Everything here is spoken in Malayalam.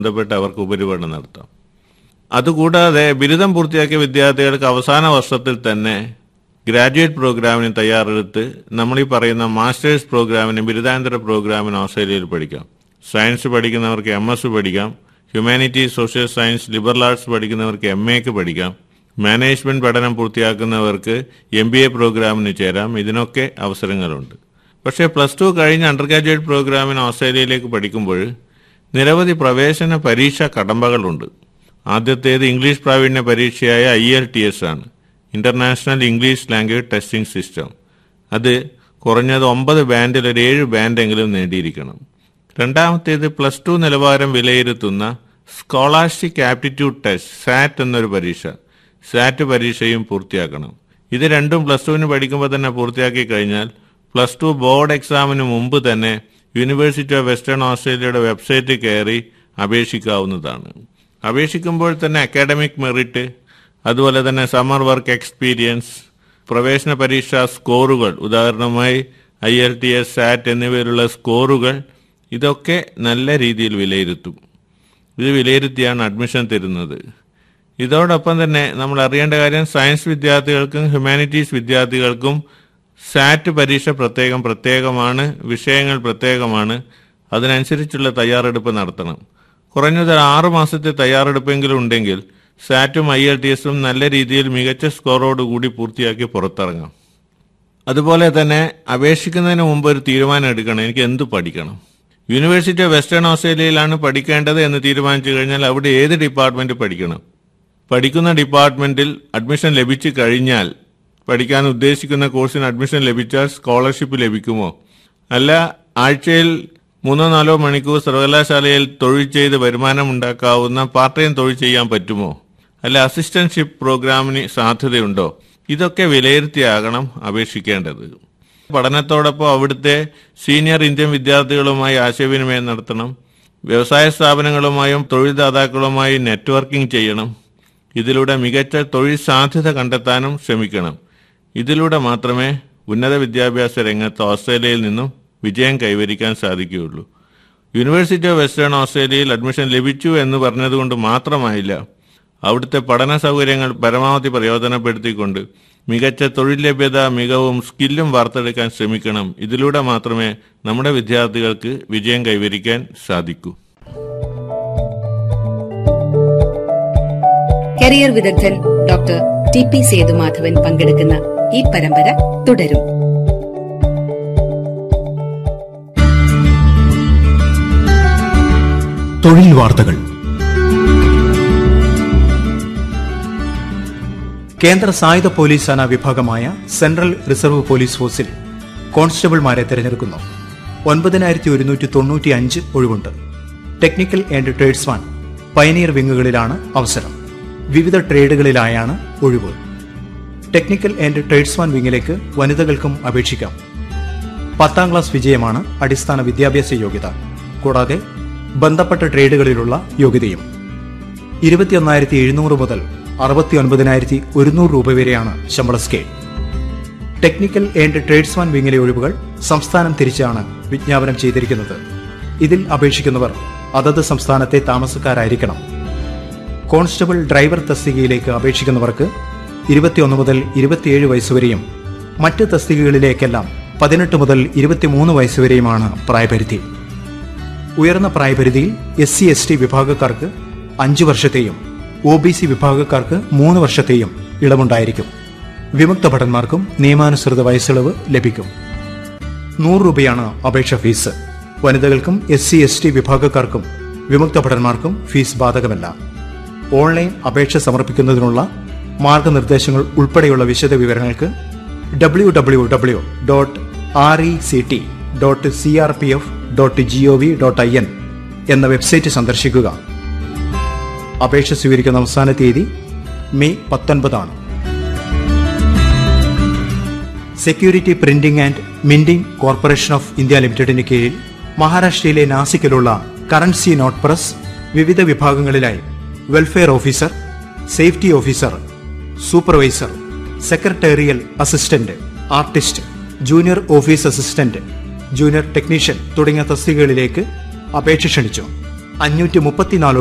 ബന്ധപ്പെട്ട് അവർക്ക് ഉപരിപഠനം നടത്താം അതുകൂടാതെ ബിരുദം പൂർത്തിയാക്കിയ വിദ്യാർത്ഥികൾക്ക് അവസാന വർഷത്തിൽ തന്നെ ഗ്രാജുവേറ്റ് പ്രോഗ്രാമിന് തയ്യാറെടുത്ത് നമ്മൾ ഈ പറയുന്ന മാസ്റ്റേഴ്സ് പ്രോഗ്രാമിന് ബിരുദാനന്തര പ്രോഗ്രാമിന് ഓസ്ട്രേലിയയിൽ പഠിക്കാം സയൻസ് പഠിക്കുന്നവർക്ക് എം എസ് പഠിക്കാം humanities social science liberal arts പഠിക്കുന്നവർക്ക് എം എക്ക് പഠിക്കാം മാനേജ്മെന്റ് പഠനം പൂർത്തിയാക്കുന്നവർക്ക് എം ബി എ പ്രോഗ്രാമിന് ചേരാം ഇതിനൊക്കെ അവസരങ്ങളുണ്ട് പക്ഷേ പ്ലസ് ടു കഴിഞ്ഞ് അണ്ടർ ഗ്രാജുവേറ്റ് പ്രോഗ്രാമിന് ഓസ്ട്രേലിയയിലേക്ക് പഠിക്കുമ്പോൾ നിരവധി പ്രവേശന പരീക്ഷാ കടമ്പകളുണ്ട് ആദ്യത്തേത് ഇംഗ്ലീഷ് പ്രാവീണ്യ പരീക്ഷയായ ഐ എൽ ടി എസ് ആണ് international English language testing system അത് കുറഞ്ഞത് ഒമ്പത് ബാൻഡിൽ ഒരു ഏഴ് ബാൻഡെങ്കിലും നേടിയിരിക്കണം രണ്ടാമത്തേത് പ്ലസ് ടു നിലവാരം വിലയിരുത്തുന്ന സ്കോളാർഷിക് ആപ്റ്റിറ്റ്യൂഡ് ടെസ്റ്റ് സാറ്റ് എന്നൊരു പരീക്ഷ സാറ്റ് പരീക്ഷയും പൂർത്തിയാക്കണം ഇത് രണ്ടും പ്ലസ് ടുവിന് പഠിക്കുമ്പോൾ തന്നെ പൂർത്തിയാക്കി കഴിഞ്ഞാൽ പ്ലസ് ടു ബോർഡ് എക്സാമിന് മുമ്പ് തന്നെ യൂണിവേഴ്സിറ്റി ഓഫ് വെസ്റ്റേൺ ഓസ്ട്രേലിയയുടെ വെബ്സൈറ്റിൽ കയറി അപേക്ഷിക്കാവുന്നതാണ് അപേക്ഷിക്കുമ്പോൾ തന്നെ അക്കാഡമിക് മെറിറ്റ് അതുപോലെ തന്നെ സമ്മർ വർക്ക് എക്സ്പീരിയൻസ് പ്രവേശന പരീക്ഷാ സ്കോറുകൾ ഉദാഹരണമായി I L T S SAT എന്നിവയിലുള്ള സ്കോറുകൾ ഇതൊക്കെ നല്ല രീതിയിൽ വിലയിരുത്തും ഇത് വിലയിരുത്തിയാണ് അഡ്മിഷൻ തരുന്നത് ഇതോടൊപ്പം തന്നെ നമ്മൾ അറിയേണ്ട കാര്യം സയൻസ് വിദ്യാർത്ഥികൾക്കും ഹ്യൂമാനിറ്റീസ് വിദ്യാർത്ഥികൾക്കും സാറ്റ് പരീക്ഷ പ്രത്യേകം പ്രത്യേകമാണ് വിഷയങ്ങൾ പ്രത്യേകമാണ് അതിനനുസരിച്ചുള്ള തയ്യാറെടുപ്പ് നടത്തണം കുറഞ്ഞത് ഒരു ആറു മാസത്തെ തയ്യാറെടുപ്പെങ്കിലും ഉണ്ടെങ്കിൽ സാറ്റും ഐ എൽ ടി എസും നല്ല രീതിയിൽ മികച്ച സ്കോറോടുകൂടി പൂർത്തിയാക്കി പുറത്തിറങ്ങാം അതുപോലെ തന്നെ അപേക്ഷിക്കുന്നതിന് മുമ്പ് ഒരു തീരുമാനം എടുക്കണം എനിക്ക് എന്ത് പഠിക്കണം യൂണിവേഴ്സിറ്റി ഓഫ് വെസ്റ്റേൺ ഓസ്ട്രേലിയയിലാണ് പഠിക്കേണ്ടത് എന്ന് തീരുമാനിച്ചു കഴിഞ്ഞാൽ അവിടെ ഏത് ഡിപ്പാർട്ട്മെന്റ് പഠിക്കണം പഠിക്കുന്ന ഡിപ്പാർട്ട്മെന്റിൽ അഡ്മിഷൻ ലഭിച്ചു കഴിഞ്ഞാൽ പഠിക്കാൻ ഉദ്ദേശിക്കുന്ന കോഴ്സിന് അഡ്മിഷൻ ലഭിച്ചാൽ സ്കോളർഷിപ്പ് ലഭിക്കുമോ അല്ല ആഴ്ചയിൽ മൂന്നോ നാലോ മണിക്കൂർ സർവകലാശാലയിൽ തൊഴിൽ ചെയ്ത് വരുമാനം ഉണ്ടാക്കാവുന്ന പാർട്ട് ടൈം തൊഴിൽ ചെയ്യാൻ പറ്റുമോ അല്ല അസിസ്റ്റന്റ്ഷിപ്പ് പ്രോഗ്രാമിന് സാധ്യതയുണ്ടോ ഇതൊക്കെ വിലയിരുത്തിയാകണം അപേക്ഷിക്കേണ്ടത് പഠനത്തോടൊപ്പം അവിടുത്തെ സീനിയർ ഇന്ത്യൻ വിദ്യാർത്ഥികളുമായി ആശയവിനിമയം നടത്തണം വ്യവസായ സ്ഥാപനങ്ങളുമായും തൊഴിൽദാതാക്കളുമായി നെറ്റ്വർക്കിംഗ് ചെയ്യണം ഇതിലൂടെ മികച്ച തൊഴിൽ സാധ്യത കണ്ടെത്താനും ശ്രമിക്കണം ഇതിലൂടെ മാത്രമേ ഉന്നത വിദ്യാഭ്യാസ രംഗത്ത് ഓസ്ട്രേലിയയിൽ നിന്നും വിജയം കൈവരിക്കാൻ സാധിക്കുകയുള്ളൂ യൂണിവേഴ്സിറ്റി ഓഫ് വെസ്റ്റേൺ ഓസ്ട്രേലിയയിൽ അഡ്മിഷൻ ലഭിച്ചു എന്ന് പറഞ്ഞതുകൊണ്ട് മാത്രമായില്ല അവിടുത്തെ പഠന സൗകര്യങ്ങൾ പരമാവധി പ്രയോജനപ്പെടുത്തിക്കൊണ്ട് മികച്ച തൊഴിൽ ലഭ്യത മികവും സ്കില്ലും വാർത്തെടുക്കാൻ ശ്രമിക്കണം ഇതിലൂടെ മാത്രമേ നമ്മുടെ വിദ്യാർത്ഥികൾക്ക് വിജയം കൈവരിക്കാൻ സാധിക്കൂ കരിയർ വിദഗ്ധൻ ഡോക്ടർ ടി പി സേതുമാധവൻ പങ്കെടുക്കുന്ന ഈ പരമ്പര തുടരും തൊഴിൽ വാർത്തകൾ കേന്ദ്ര സായുധ പോലീസ് സേനാ വിഭാഗമായ സെൻട്രൽ റിസർവ് പോലീസ് ഫോഴ്സിൽ കോൺസ്റ്റബിൾമാരെ തിരഞ്ഞെടുക്കുന്നു ഒൻപതിനായിരത്തി ഒരുന്നൂറ്റി തൊണ്ണൂറ്റി അഞ്ച് ഒഴിവുണ്ട് ടെക്നിക്കൽ ആൻഡ് ട്രേഡ്സ്മാൻ പയനീർ വിങ്ങുകളിലാണ് അവസരം വിവിധ ട്രേഡുകളിലായാണ് ഒഴിവ് ടെക്നിക്കൽ ആൻഡ് ട്രേഡ്സ്മാൻ വിങ്ങിലേക്ക് വനിതകൾക്കും അപേക്ഷിക്കാം പത്താം ക്ലാസ് വിജയമാണ് അടിസ്ഥാന വിദ്യാഭ്യാസ യോഗ്യത കൂടാതെ ബന്ധപ്പെട്ട ട്രേഡുകളിലുള്ള യോഗ്യതയും ഇരുപത്തിയൊന്നായിരത്തി എഴുന്നൂറ് മുതൽ അറുപത്തി ഒൻപതിനായിരത്തി ഒരുന്നൂറ് രൂപ വരെയാണ് ശമ്പള സ്കെയിൽ ടെക്നിക്കൽ ആൻഡ് ട്രേഡ്സ്മാൻ വിങ്ങിലെ ഒഴിവുകൾ സംസ്ഥാനം തിരിച്ചാണ് വിജ്ഞാപനം ചെയ്തിരിക്കുന്നത് ഇതിൽ അപേക്ഷിക്കുന്നവർ അതത് സംസ്ഥാനത്തെ താമസക്കാരായിരിക്കണം കോൺസ്റ്റബിൾ ഡ്രൈവർ തസ്തികയിലേക്ക് അപേക്ഷിക്കുന്നവർക്ക് ഇരുപത്തിയൊന്ന് മുതൽ ഇരുപത്തിയേഴ് വയസ്സുവരെയും മറ്റ് തസ്തികകളിലേക്കെല്ലാം പതിനെട്ട് മുതൽ ഇരുപത്തിമൂന്ന് വയസ്സുവരെയുമാണ് പ്രായപരിധി ഉയർന്ന പ്രായപരിധിയിൽ എസ് സി എസ് ടി വിഭാഗക്കാർക്ക് അഞ്ച് വർഷത്തെയും ഒ ബി സി വിഭാഗക്കാർക്ക് മൂന്ന് വർഷത്തെയും ഇളവുണ്ടായിരിക്കും വിമുക്ത ഭടന്മാർക്കും നിയമാനുസൃത വയസ്സിളവ് ലഭിക്കും നൂറ് രൂപയാണ് അപേക്ഷ ഫീസ് വനിതകൾക്കും എസ് സി എസ് ടി വിഭാഗക്കാർക്കും വിമുക്ത ഭടന്മാർക്കും ഫീസ് ബാധകമല്ല ഓൺലൈൻ അപേക്ഷ സമർപ്പിക്കുന്നതിനുള്ള മാർഗനിർദ്ദേശങ്ങൾ ഉൾപ്പെടെയുള്ള വിശദ വിവരങ്ങൾക്ക് W W W dot R E C T dot C R P F dot G O V dot I N എന്ന വെബ്സൈറ്റ് സന്ദർശിക്കുക അപേക്ഷ സ്വീകരിക്കുന്ന അവസാന തീയതി മെയ് പത്തൊൻപതാണ് security printing and minting corporation of India ലിമിറ്റഡിന് കീഴിൽ മഹാരാഷ്ട്രയിലെ നാസിക്കിലുള്ള കറൻസി നോട്ട് പ്രസ് വിവിധ വിഭാഗങ്ങളിലായി welfare officer safety officer supervisor secretarial assistant artist junior office assistant junior technician തുടങ്ങിയ തസ്തികകളിലേക്ക് അപേക്ഷ ക്ഷണിച്ചു അഞ്ഞൂറ്റി മുപ്പത്തിനാല്